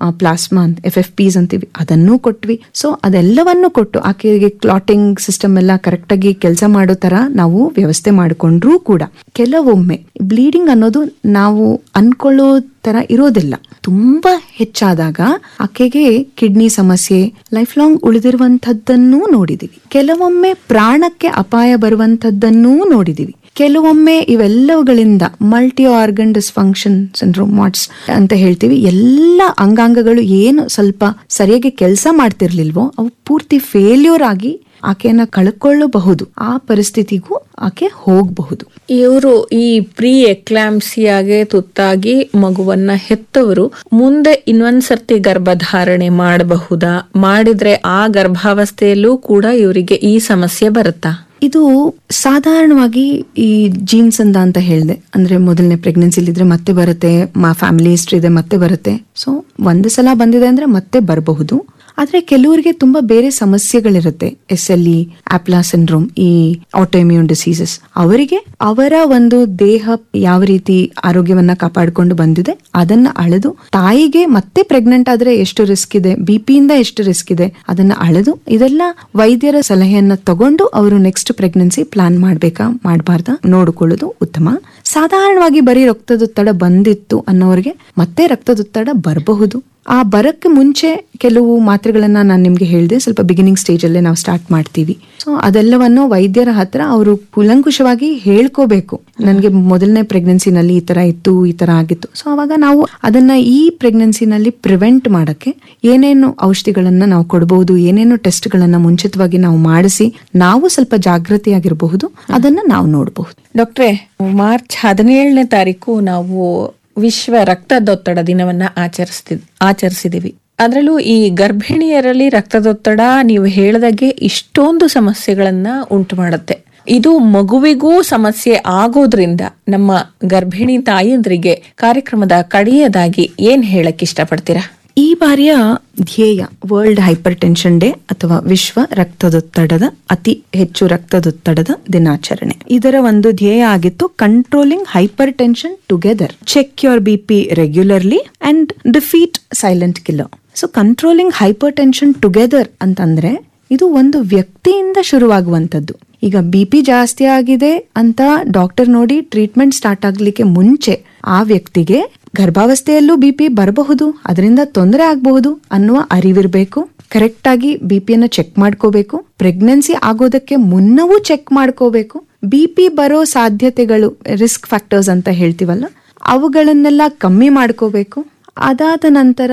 plasma ಅಂತ F F ಪಿಸ್ ಅಂತೀವಿ ಅದನ್ನೂ ಕೊಟ್ವಿ ಸೊ ಅದೆಲ್ಲವನ್ನು ಕೊಟ್ಟು ಆಕೆಗೆ ಕ್ಲಾಟಿಂಗ್ ಸಿಸ್ಟಮ್ ಎಲ್ಲ ಕರೆಕ್ಟ್ ಆಗಿ ಕೆಲಸ ಮಾಡೋ ತರ ನಾವು ವ್ಯವಸ್ಥೆ ಮಾಡಿಕೊಂಡ್ರೂ ಕೂಡ ಕೆಲವೊಮ್ಮೆ ಬ್ಲೀಡಿಂಗ್ ಅನ್ನೋದು ನಾವು ಅನ್ಕೊಳ್ಳೋ ತರ ಇರೋದಿಲ್ಲ ತುಂಬಾ ಹೆಚ್ಚಾದಾಗ ಆಕೆಗೆ ಕಿಡ್ನಿ ಸಮಸ್ಯೆ ಲೈಫ್ ಲಾಂಗ್ ಉಳಿದಿರುವಂತದ್ದನ್ನೂ ನೋಡಿದೀವಿ ಕೆಲವೊಮ್ಮೆ ಪ್ರಾಣಕ್ಕೆ ಅಪಾಯ ಬರುವಂತದ್ದನ್ನೂ ನೋಡಿದೀವಿ ಕೆಲವೊಮ್ಮೆ ಇವೆಲ್ಲವುಗಳಿಂದ ಮಲ್ಟಿ ಆರ್ಗನ್ ಡಿಸ್ಫಂಕ್ಷನ್ ಸಿಂಡ್ರೋಮ್ ವಾಟ್ಸ್ ಅಂತ ಹೇಳ್ತೀವಿ ಎಲ್ಲ ಅಂಗಾಂಗಗಳು ಏನು ಸ್ವಲ್ಪ ಸರಿಯಾಗಿ ಕೆಲಸ ಮಾಡ್ತಿರ್ಲಿಲ್ವೋ ಅವು ಪೂರ್ತಿ ಫೇಲ್ಯೂರ್ ಆಗಿ ಆಕೆಯನ್ನ ಕಳ್ಕೊಳ್ಳಬಹುದು ಆ ಪರಿಸ್ಥಿತಿಗೂ ಆಕೆ ಹೋಗಬಹುದು ಇವರು ಈ ಪ್ರೀ ಎಕ್ಲಾಂಸಿಯಾಗೆ ತುತ್ತಾಗಿ ಮಗುವನ್ನ ಹೆತ್ತವರು ಮುಂದೆ ಇನ್ನೊಂದ್ಸರ್ತಿ ಗರ್ಭಧಾರಣೆ ಮಾಡಬಹುದಾ ಮಾಡಿದ್ರೆ ಆ ಗರ್ಭಾವಸ್ಥೆಯಲ್ಲೂ ಕೂಡ ಇವರಿಗೆ ಈ ಸಮಸ್ಯೆ ಬರುತ್ತಾ ಇದು ಸಾಧಾರಣವಾಗಿ ಈ ಜೀನ್ಸ್ ಅಂದ ಅಂತ ಹೇಳಿದೆ ಅಂದ್ರೆ ಮೊದಲನೇ ಪ್ರೆಗ್ನೆನ್ಸಿ ಇದ್ರೆ ಮತ್ತೆ ಬರುತ್ತೆ ಮಾ ಫ್ಯಾಮಿಲಿ ಹಿಸ್ಟ್ರಿ ಇದೆ ಮತ್ತೆ ಬರುತ್ತೆ ಸೊ ಒಂದು ಸಲ ಬಂದಿದೆ ಅಂದ್ರೆ ಮತ್ತೆ ಬರಬಹುದು ಆದ್ರೆ ಕೆಲವರಿಗೆ ತುಂಬಾ ಬೇರೆ ಸಮಸ್ಯೆಗಳಿರುತ್ತೆ S L E APLA syndrome ಈ ಆಟೋಮ್ಯೂನ್ ಡಿಸೀಸಸ್ ಅವರಿಗೆ ಅವರ ಒಂದು ದೇಹ ಯಾವ ರೀತಿ ಆರೋಗ್ಯವನ್ನ ಕಾಪಾಡಿಕೊಂಡು ಬಂದಿದೆ ಅದನ್ನ ಅಳೆದು ತಾಯಿಗೆ ಮತ್ತೆ ಪ್ರೆಗ್ನೆಂಟ್ ಆದ್ರೆ ಎಷ್ಟು ರಿಸ್ಕ್ ಇದೆ ಬಿ ಪಿಯಿಂದ ಎಷ್ಟು ರಿಸ್ಕ್ ಇದೆ ಅದನ್ನ ಅಳೆದು ಇದೆಲ್ಲ ವೈದ್ಯರ ಸಲಹೆಯನ್ನ ತಗೊಂಡು ಅವರು ನೆಕ್ಸ್ಟ್ ಪ್ರೆಗ್ನೆನ್ಸಿ ಪ್ಲಾನ್ ಮಾಡ್ಬೇಕಾ ಮಾಡಬಾರ್ದಾ ನೋಡಿಕೊಳ್ಳೋದು ಉತ್ತಮ ಸಾಧಾರಣವಾಗಿ ಬರೀ ರಕ್ತದೊತ್ತಡ ಬಂದಿತ್ತು ಅನ್ನೋರಿಗೆ ಮತ್ತೆ ರಕ್ತದೊತ್ತಡ ಬರಬಹುದು ಆ ಬರಕ್ಕೆ ಮುಂಚೆ ಕೆಲವು ಮಾತ್ರೆಗಳನ್ನ ನಾನು ನಿಮ್ಗೆ ಹೇಳಿದೆ ಸ್ವಲ್ಪ ಬಿಗಿನಿಂಗ್ ಸ್ಟೇಜ್ ಅಲ್ಲೇ ನಾವು ಸ್ಟಾರ್ಟ್ ಮಾಡ್ತೀವಿ ಸೊ ಅದೆಲ್ಲವನ್ನು ವೈದ್ಯರ ಹತ್ರ ಅವರು ಕೂಲಂಕುಷವಾಗಿ ಹೇಳ್ಕೋಬೇಕು ನನಗೆ ಮೊದಲನೇ ಪ್ರೆಗ್ನೆನ್ಸಿನಲ್ಲಿ ಈ ತರ ಇತ್ತು ಈ ತರ ಆಗಿತ್ತು ಸೊ ಅವಾಗ ನಾವು ಅದನ್ನ ಈ ಪ್ರೆಗ್ನೆನ್ಸಿನಲ್ಲಿ ಪ್ರಿವೆಂಟ್ ಮಾಡಕ್ಕೆ ಏನೇನು ಔಷಧಿಗಳನ್ನ ನಾವು ಕೊಡಬಹುದು ಏನೇನು ಟೆಸ್ಟ್ಗಳನ್ನ ಮುಂಚಿತವಾಗಿ ನಾವು ಮಾಡಿಸಿ ನಾವು ಸ್ವಲ್ಪ ಜಾಗೃತಿಯಾಗಿರಬಹುದು ಅದನ್ನ ನಾವು ನೋಡಬಹುದು ಡಾಕ್ಟ್ರೆ ಮಾರ್ಚ್ ಹದಿನೇಳನೇ ತಾರೀಕು ನಾವು ವಿಶ್ವ ರಕ್ತದೊತ್ತಡ ದಿನವನ್ನ ಆಚರಿಸ್ತಿ ಆಚರಿಸಿದೀವಿ ಅದರಲ್ಲೂ ಈ ಗರ್ಭಿಣಿಯರಲ್ಲಿ ರಕ್ತದೊತ್ತಡ ನೀವು ಹೇಳ್ದಾಗೆ ಇಷ್ಟೊಂದು ಸಮಸ್ಯೆಗಳನ್ನ ಉಂಟು ಮಾಡುತ್ತೆ ಇದು ಮಗುವಿಗೂ ಸಮಸ್ಯೆ ಆಗೋದ್ರಿಂದ ನಮ್ಮ ಗರ್ಭಿಣಿ ತಾಯಂದ್ರಿಗೆ ಕಾರ್ಯಕ್ರಮದ ಕಡೆಯದಾಗಿ ಏನ್ ಹೇಳಕ್ ಇಷ್ಟಪಡ್ತೀರಾ ಈ ಬಾರಿಯ ಧ್ಯೇಯ ವರ್ಲ್ಡ್ ಹೈಪರ್ ಟೆನ್ಷನ್ ಡೇ ಅಥವಾ ವಿಶ್ವ ರಕ್ತದೊತ್ತಡದ ಅತಿ ಹೆಚ್ಚು ರಕ್ತದೊತ್ತಡದ ದಿನಾಚರಣೆ ಇದರ ಒಂದು ಧ್ಯೇಯ ಆಗಿತ್ತು controlling hypertension together check your B P regularly and defeat silent killer so controlling hypertension together ಅಂತಂದ್ರೆ ಇದು ಒಂದು ವ್ಯಕ್ತಿಯಿಂದ ಶುರುವಾಗುವಂತದ್ದು ಈಗ ಬಿ ಪಿ ಜಾಸ್ತಿ ಆಗಿದೆ ಅಂತ ಡಾಕ್ಟರ್ ನೋಡಿ ಟ್ರೀಟ್ಮೆಂಟ್ ಸ್ಟಾರ್ಟ್ ಆಗ್ಲಿಕ್ಕೆ ಮುಂಚೆ ಆ ವ್ಯಕ್ತಿಗೆ ಗರ್ಭಾವಸ್ಥೆಯಲ್ಲೂ ಬಿ ಪಿ ಬರಬಹುದು ಅದರಿಂದ ತೊಂದರೆ ಆಗಬಹುದು ಅನ್ನುವ ಅರಿವಿರ್ಬೇಕು ಕರೆಕ್ಟ್ ಆಗಿ ಬಿ ಪಿಯನ್ನ ಚೆಕ್ ಮಾಡ್ಕೋಬೇಕು ಪ್ರೆಗ್ನೆನ್ಸಿ ಆಗೋದಕ್ಕೆ ಮುನ್ನವೂ ಚೆಕ್ ಮಾಡ್ಕೋಬೇಕು ಬಿ ಪಿ ಬರೋ ಸಾಧ್ಯತೆಗಳು ರಿಸ್ಕ್ ಫ್ಯಾಕ್ಟರ್ಸ್ ಅಂತ ಹೇಳ್ತೀವಲ್ಲ ಅವುಗಳನ್ನೆಲ್ಲ ಕಮ್ಮಿ ಮಾಡ್ಕೋಬೇಕು ಅದಾದ ನಂತರ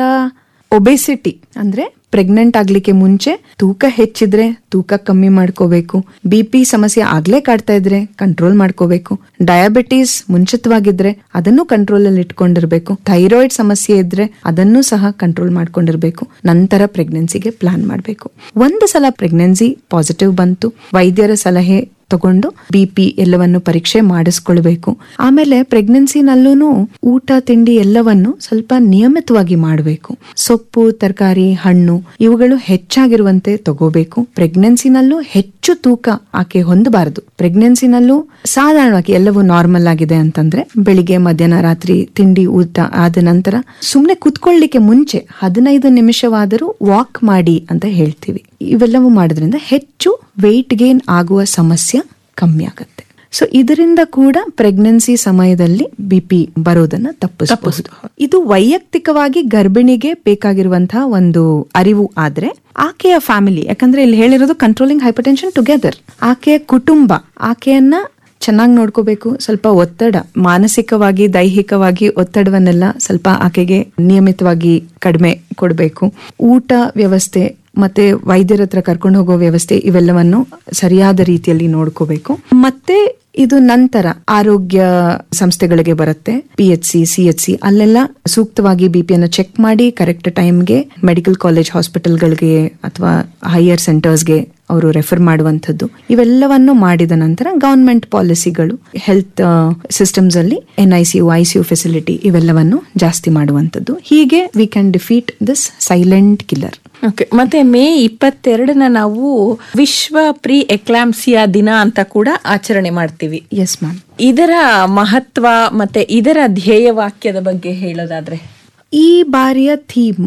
ಒಬೆಸಿಟಿ ಅಂದ್ರೆ ಪ್ರೆಗ್ನೆಂಟ್ ಆಗ್ಲಿಕ್ಕೆ ಮುಂಚೆ ತೂಕ ಹೆಚ್ಚಿದ್ರೆ ತೂಕ ಕಮ್ಮಿ ಮಾಡ್ಕೋಬೇಕು ಬಿ ಪಿ ಸಮಸ್ಯೆ ಆಗ್ಲೇ ಕಾಡ್ತಾ ಇದ್ರೆ ಕಂಟ್ರೋಲ್ ಮಾಡ್ಕೋಬೇಕು ಡಯಾಬಿಟೀಸ್ ಮುಂಚಿತವಾಗಿದ್ರೆ ಅದನ್ನು ಕಂಟ್ರೋಲ್ ಅಲ್ಲಿ ಇಟ್ಕೊಂಡಿರ್ಬೇಕು ಥೈರಾಯ್ಡ್ ಸಮಸ್ಯೆ ಇದ್ರೆ ಅದನ್ನು ಸಹ ಕಂಟ್ರೋಲ್ ಮಾಡ್ಕೊಂಡಿರ್ಬೇಕು ನಂತರ ಪ್ರೆಗ್ನೆನ್ಸಿಗೆ ಪ್ಲಾನ್ ಮಾಡಬೇಕು ಒಂದು ಸಲ ಪ್ರೆಗ್ನೆನ್ಸಿ ಪಾಸಿಟಿವ್ ಬಂತು ವೈದ್ಯರ ಸಲಹೆ ತಗೊಂಡು ಬಿ ಪಿ ಎಲ್ಲವನ್ನು ಪರೀಕ್ಷೆ ಮಾಡಿಸ್ಕೊಳ್ಬೇಕು ಆಮೇಲೆ ಪ್ರೆಗ್ನೆನ್ಸಿನಲ್ಲೂ ಊಟ ತಿಂಡಿ ಎಲ್ಲವನ್ನು ಸ್ವಲ್ಪ ನಿಯಮಿತವಾಗಿ ಮಾಡಬೇಕು ಸೊಪ್ಪು ತರಕಾರಿ ಹಣ್ಣು ಇವುಗಳು ಹೆಚ್ಚಾಗಿರುವಂತೆ ತಗೋಬೇಕು ಪ್ರೆಗ್ನೆನ್ಸಿನಲ್ಲೂ ಹೆಚ್ಚು ತೂಕ ಆಕೆ ಹೊಂದಬಾರದು ಪ್ರೆಗ್ನೆನ್ಸಿನಲ್ಲೂ ಸಾಧಾರಣವಾಗಿ ಎಲ್ಲವೂ ನಾರ್ಮಲ್ ಆಗಿದೆ ಅಂತಂದ್ರೆ ಬೆಳಿಗ್ಗೆ ಮಧ್ಯಾಹ್ನ ರಾತ್ರಿ ತಿಂಡಿ ಊಟ ಆದ ನಂತರ ಸುಮ್ನೆ ಕುತ್ಕೊಳ್ಳಿಕ್ಕೆ ಮುಂಚೆ ಹದಿನೈದು ನಿಮಿಷವಾದರೂ ವಾಕ್ ಮಾಡಿ ಅಂತ ಹೇಳ್ತೀವಿ ಇವೆಲ್ಲವೂ ಮಾಡೋದ್ರಿಂದ ಹೆಚ್ಚು ವೆಯ್ಟ್ ಗೇನ್ ಆಗುವ ಸಮಸ್ಯೆ ಕಮ್ಮಿ ಆಗುತ್ತೆ ಸೊ ಇದರಿಂದ ಕೂಡ ಪ್ರೆಗ್ನೆನ್ಸಿ ಸಮಯದಲ್ಲಿ ಬಿ ಪಿ ಬರೋದನ್ನ ತಪ್ಪಿಸಬಹುದು ಇದು ವೈಯಕ್ತಿಕವಾಗಿ ಗರ್ಭಿಣಿಗೆ ಬೇಕಾಗಿರುವಂತಹ ಒಂದು ಅರಿವು ಆದ್ರೆ ಆಕೆಯ ಫ್ಯಾಮಿಲಿ ಯಾಕಂದ್ರೆ ಇಲ್ಲಿ ಹೇಳಿರೋದು ಕಂಟ್ರೋಲಿಂಗ್ ಹೈಪರ್ಟೆನ್ಷನ್ ಟುಗೆದರ್ ಆಕೆಯ ಕುಟುಂಬ ಆಕೆಯನ್ನ ಚೆನ್ನಾಗಿ ನೋಡ್ಕೋಬೇಕು ಸ್ವಲ್ಪ ಒತ್ತಡ ಮಾನಸಿಕವಾಗಿ ದೈಹಿಕವಾಗಿ ಒತ್ತಡವನ್ನೆಲ್ಲ ಸ್ವಲ್ಪ ಆಕೆಗೆ ನಿಯಮಿತವಾಗಿ ಕಡಿಮೆ ಕೊಡಬೇಕು ಊಟ ವ್ಯವಸ್ಥೆ ಮತ್ತೆ ವೈದ್ಯರ ಹತ್ರ ಕರ್ಕೊಂಡು ಹೋಗೋ ವ್ಯವಸ್ಥೆ ಇವೆಲ್ಲವನ್ನು ಸರಿಯಾದ ರೀತಿಯಲ್ಲಿ ನೋಡ್ಕೋಬೇಕು ಮತ್ತೆ ಇದು ನಂತರ ಆರೋಗ್ಯ ಸಂಸ್ಥೆಗಳಿಗೆ ಬರುತ್ತೆ P H C C H C ಅಲ್ಲೆಲ್ಲ ಸೂಕ್ತವಾಗಿ ಬಿ ಪಿಯನ್ನು ಚೆಕ್ ಮಾಡಿ ಕರೆಕ್ಟ್ ಟೈಮ್ಗೆ ಮೆಡಿಕಲ್ ಕಾಲೇಜ್ ಹಾಸ್ಪಿಟಲ್ಗಳಿಗೆ ಅಥವಾ ಹೈಯರ್ ಸೆಂಟರ್ಸ್ಗೆ ಅವರು ರೆಫರ್ ಮಾಡುವಂಥದ್ದು ಇವೆಲ್ಲವನ್ನು ಮಾಡಿದ ನಂತರ ಗವರ್ಮೆಂಟ್ ಪಾಲಿಸಿಗಳು ಹೆಲ್ತ್ ಸಿಸ್ಟಮ್ಸ್ ಅಲ್ಲಿ N I C U I C U facility ಇವೆಲ್ಲವನ್ನು ಜಾಸ್ತಿ ಮಾಡುವಂಥದ್ದು ಹೀಗೆ we can defeat this silent killer okay ಮತ್ತೆ ಮೇ ಇಪ್ಪತ್ತೆರಡನ ನಾವು ವಿಶ್ವ ಪ್ರೀ ಎಕ್ಲಾಂಸಿಯಾ ದಿನ ಅಂತ ಕೂಡ ಆಚರಣೆ ಮಾಡ್ತೀವಿ ಎಸ್ ಮ್ಯಾಮ್ ಇದರ ಮಹತ್ವ ಮತ್ತೆ ಇದರ ಧ್ಯೇಯ ವಾಕ್ಯದ ಬಗ್ಗೆ ಹೇಳೋದಾದ್ರೆ ಈ ಬಾರಿಯ ಥೀಮ್